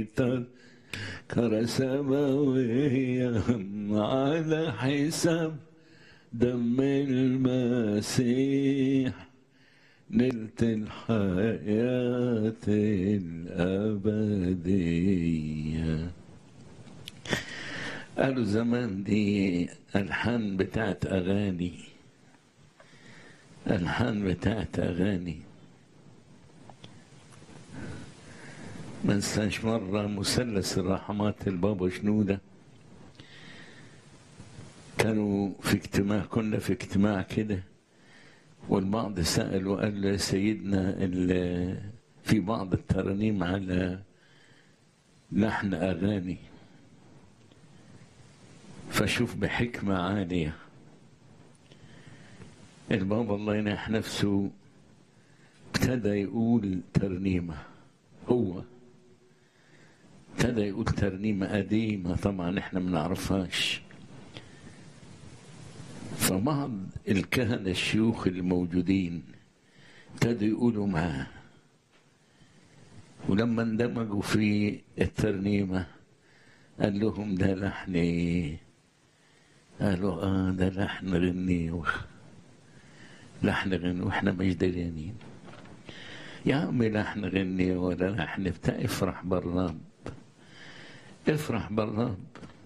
تذكرة سماوية على حساب دم المسيح نلت الحياة الأبدية قالوا زمان دي ألحان بتاعت أغاني ألحان بتاعت أغاني ما انساش مرة مثلث الرحمات البابا شنودة كانوا في اجتماع كنا في اجتماع كده والبعض سأل وقال له يا سيدنا في بعض الترانيم على لحن أغاني فشوف بحكمة عالية البابا الله ينح نفسه ابتدى يقول ترنيمة هو ابتدى يقول ترنيمة قديمة طبعا احنا ما نعرفهاش فبعض الكهنة الشيوخ الموجودين ابتدوا يقولوا معاه ولما اندمجوا في الترنيمة قال لهم ده لحن ايه قالوا اه ده لحن غنيوخ لحن غني واحنا مش دريانين يا عم لحن غني ولا لحن بتاع افرح بالرب افرح بالرب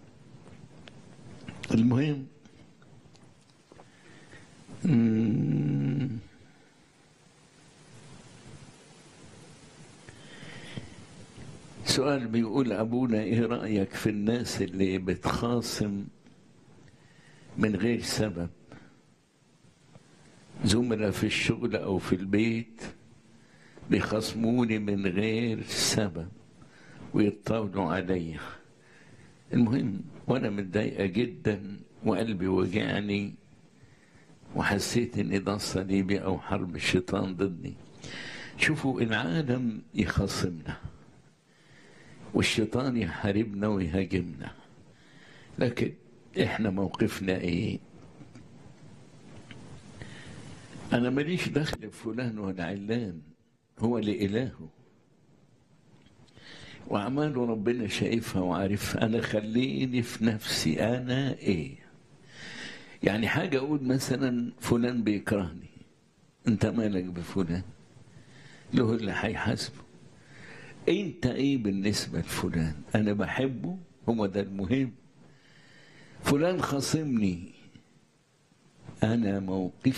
المهم سؤال بيقول أبونا إيه رأيك في الناس اللي بتخاصم من غير سبب زملاء في الشغل أو في البيت بيخصموني من غير سبب ويطاولوا عليا المهم وأنا متضايقة جدا وقلبي وجعني وحسيت ان ده صليبي او حرب الشيطان ضدي شوفوا العالم يخاصمنا والشيطان يحاربنا ويهاجمنا لكن احنا موقفنا ايه انا ماليش دخل في فلان ولا علان هو لإلهه وأعماله ربنا شايفها وعارفها أنا خليني في نفسي أنا إيه يعني حاجة أقول مثلا فلان بيكرهني أنت مالك بفلان له اللي هيحاسبه أنت إيه بالنسبة لفلان أنا بحبه هو ده المهم فلان خاصمني أنا موقفي